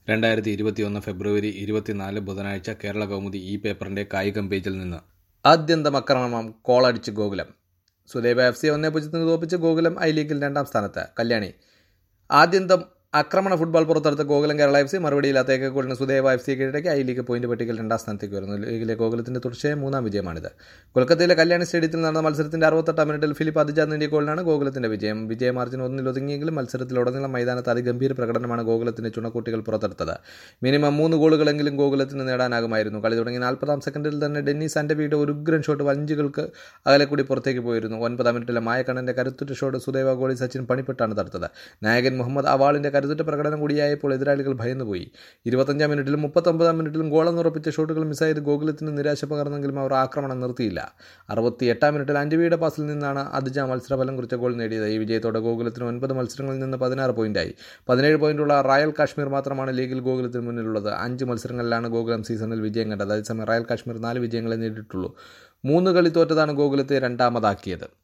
രണ്ടായിരത്തി ഇരുപത്തിയൊന്ന് ഫെബ്രുവരി ഇരുപത്തിനാല് ബുധനാഴ്ച കേരള കൗമുദി ഈ പേപ്പറിന്റെ കായികം പേജിൽ നിന്ന് ആദ്യന്തം ആക്രമണം കോളടിച്ച് ഗോകുലം സുദേവ എഫ് സി ഒന്നേ പൂജ്യത്തിന് തോപ്പിച്ച് ഗോകുലം ഐ ലീഗിൽ രണ്ടാം സ്ഥാനത്ത് കല്യാണി ആദ്യന്തം ആക്രമണ ഫുട്ബോൾ പുറത്തെടുത്ത ഗോകുലം കേരള എഫ് സി മറുപടിയില്ലാത്ത ഗോളിന് സുദേവ എഫ് സി കീഴടക്കി ഐ ലീഗ് പോയിന്റ് പട്ടികയിൽ രണ്ടാം സ്ഥാനത്തേക്ക് വരുന്നു ലീഗിലെ ഗോകുലത്തിന്റെ തുടർച്ചയായ മൂന്നാം വിജയമാണിത് കൊൽക്കത്തയിലെ കല്യാണി സ്റ്റേഡിയത്തിൽ നടന്ന മത്സരത്തിന്റെ അറുപത്തെട്ടാം മിനിറ്റിൽ ഫിലിപ്പ് അതിജാ നേടിയ ഗോളിനാണ് ഗോകുലത്തിന്റെ വിജയം വിജയ മാർജിൻ ഒന്നിൽ ഒതുങ്ങിയെങ്കിലും മത്സരത്തിലുടനീളം മൈതാനത്ത് അതിഗംഭീര പ്രകടനമാണ് ഗോകുലത്തിന്റെ ചുണക്കുട്ടികൾ പുറത്തെടുത്തത് മിനിമം മൂന്ന് ഗോളുകളെങ്കിലും ഗോകുലത്തിന് നേടാനാകുമായിരുന്നു കളി തുടങ്ങി നാൽപ്പതാം സെക്കൻഡിൽ തന്നെ ഡെന്നിസ് ആന്റബിയുടെ ഒരു ഉഗ്രൻ ഷോട്ട് വഞ്ചുകൾക്ക് അകലെ കൂടി പുറത്തേക്ക് പോയിരുന്നു ഒൻപതാം മിനിറ്റിലെ മായക്കണ്ണന്റെ കരുത്തുറ്റ ഷോട്ട് സുദേവ ഗോളി സച്ചിൻ പണിപ്പെട്ടാണ് തടുത്തത് നായകൻ മുഹമ്മദ് അവാളിന്റെ കരുത്തുറ്റ പ്രകടനം കൂടിയായപ്പോൾ എതിരാളികൾ ഭയന്നുപോയി ഇരുപത്തഞ്ചാം മിനിറ്റിലും മുപ്പത്തൊമ്പതാം മിനിറ്റിലും ഗോളെന്നുറപ്പിച്ച ഷോട്ടുകൾ മിസ്സായത് ഗോകുലത്തിന് നിരാശ പകർന്നെങ്കിലും അവർ ആക്രമണം നിർത്തിയില്ല അറുപത്തി എട്ടാം മിനിറ്റിൽ ആന്റവിയുടെ പാസിൽ നിന്നാണ് അതിജ മത്സരഫലം കുറിച്ച ഗോൾ നേടിയത് ഈ വിജയത്തോടെ ഗോകുലത്തിന് ഒൻപത് മത്സരങ്ങളിൽ നിന്ന് പതിനാറ് പോയിന്റായി പതിനേഴ് പോയിന്റുള്ള റയൽ കാശ്മീർ മാത്രമാണ് ലീഗിൽ ഗോകുലത്തിന് മുന്നിലുള്ളത് അഞ്ച് മത്സരങ്ങളിലാണ് ഗോകുലം സീസണിൽ വിജയം കണ്ടത് അതേസമയം റയൽ കാശ്മീർ നാല് വിജയങ്ങളെ നേടിയിട്ടുള്ളൂ മൂന്ന് കളി തോറ്റതാണ് ഗോകുലത്തെ രണ്ടാമതാക്കിയത്